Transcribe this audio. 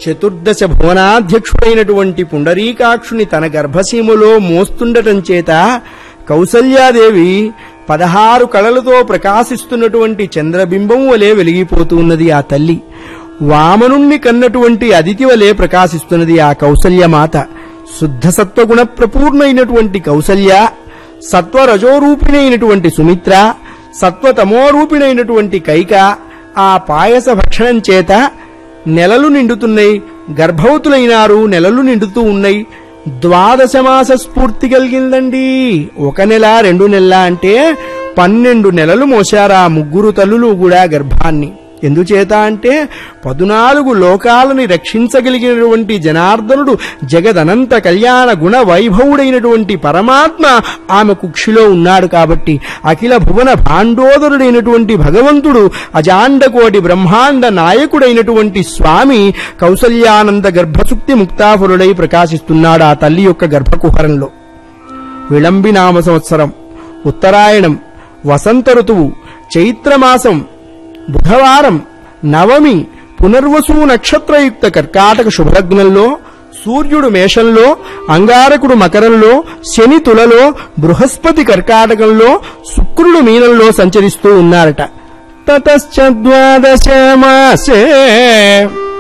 చతుర్దశ భువనాధ్యక్షుడైనటువంటి పుండరీకాక్షుని తన గర్భసీమలో మోస్తుండటం చేత కౌసల్యాదేవి పదహారు కళలతో ప్రకాశిస్తున్నటువంటి చంద్రబింబం వలె వెలిగిపోతూ ఉన్నది ఆ తల్లి వామనుణ్ణి కన్నటువంటి అదితి వలె ప్రకాశిస్తున్నది ఆ కౌసల్యమాత శుద్ధ సత్వగుణ ప్రపూర్ణైనటువంటి కౌసల్య సత్వరజోరూపిణైనటువంటి సుమిత్ర సత్వతమోరూపిణైనటువంటి కైక ఆ పాయస భక్షణం చేత నెలలు నిండుతున్నాయి గర్భవతులైనారు నెలలు నిండుతూ ఉన్నాయి ద్వాదశ మాస స్ఫూర్తి కలిగిందండి ఒక నెల రెండు నెలల అంటే పన్నెండు నెలలు మోశారా ముగ్గురు తల్లులు కూడా గర్భాన్ని ఎందుచేత అంటే పదునాలుగు లోకాలని రక్షించగలిగినటువంటి జనార్దనుడు జగదనంత కళ్యాణ గుణ వైభవుడైనటువంటి పరమాత్మ ఆమె కుక్షిలో ఉన్నాడు కాబట్టి అఖిల భువన భాండోదరుడైనటువంటి భగవంతుడు అజాండకోటి బ్రహ్మాండ నాయకుడైనటువంటి స్వామి కౌసల్యానంద గర్భసుక్తి ముక్తాఫురుడై ప్రకాశిస్తున్నాడు ఆ తల్లి యొక్క గర్భకుహరంలో విళంబినామ సంవత్సరం ఉత్తరాయణం వసంత ఋతువు చైత్రమాసం బుధవారం నవమి పునర్వసు నక్షత్రయుక్త కర్కాటక శుభలగ్నంలో సూర్యుడు మేషంలో అంగారకుడు మకరంలో శని తులలో బృహస్పతి కర్కాటకంలో శుక్రుడు మీనంలో సంచరిస్తూ ఉన్నారట తతశ్చ ద్వాదశ మాసే